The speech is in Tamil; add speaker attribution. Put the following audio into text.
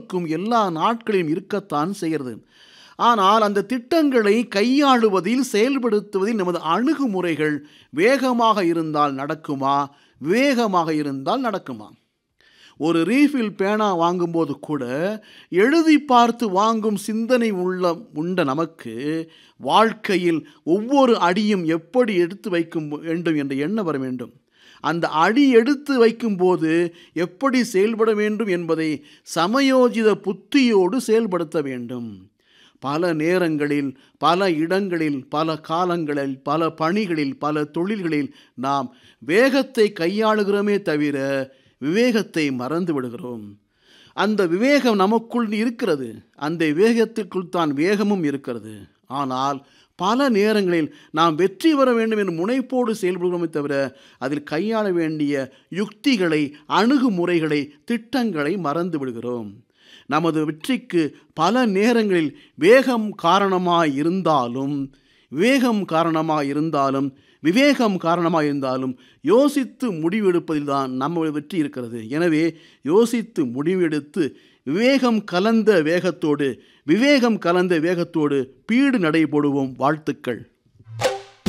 Speaker 1: எல்லோருக்கும் எல்லா நாட்களிலும் இருக்கத்தான் செய்கிறது ஆனால் அந்த திட்டங்களை கையாளுவதில் செயல்படுத்துவதில் நமது அணுகுமுறைகள் வேகமாக இருந்தால் நடக்குமா வேகமாக இருந்தால் நடக்குமா ஒரு ரீஃபில் பேனா வாங்கும்போது கூட எழுதி பார்த்து வாங்கும் சிந்தனை உள்ள உண்ட நமக்கு வாழ்க்கையில் ஒவ்வொரு அடியும் எப்படி எடுத்து வைக்கும் வேண்டும் என்ற எண்ணம் வர வேண்டும் அந்த அடி எடுத்து வைக்கும்போது எப்படி செயல்பட வேண்டும் என்பதை சமயோஜித புத்தியோடு செயல்படுத்த வேண்டும் பல நேரங்களில் பல இடங்களில் பல காலங்களில் பல பணிகளில் பல தொழில்களில் நாம் வேகத்தை கையாளுகிறோமே தவிர விவேகத்தை மறந்து விடுகிறோம் அந்த விவேகம் நமக்குள் இருக்கிறது அந்த விவேகத்திற்குள் தான் வேகமும் இருக்கிறது ஆனால் பல நேரங்களில் நாம் வெற்றி பெற வேண்டும் என்ற முனைப்போடு செயல்படுகிறோமே தவிர அதில் கையாள வேண்டிய யுக்திகளை அணுகுமுறைகளை திட்டங்களை மறந்து விடுகிறோம் நமது வெற்றிக்கு பல நேரங்களில் வேகம் காரணமாக இருந்தாலும் விவேகம் காரணமாக இருந்தாலும் விவேகம் காரணமாக இருந்தாலும் யோசித்து முடிவெடுப்பதில் தான் நம்ம வெற்றி இருக்கிறது எனவே யோசித்து முடிவெடுத்து விவேகம் கலந்த வேகத்தோடு விவேகம் கலந்த வேகத்தோடு பீடு நடை போடுவோம் வாழ்த்துக்கள்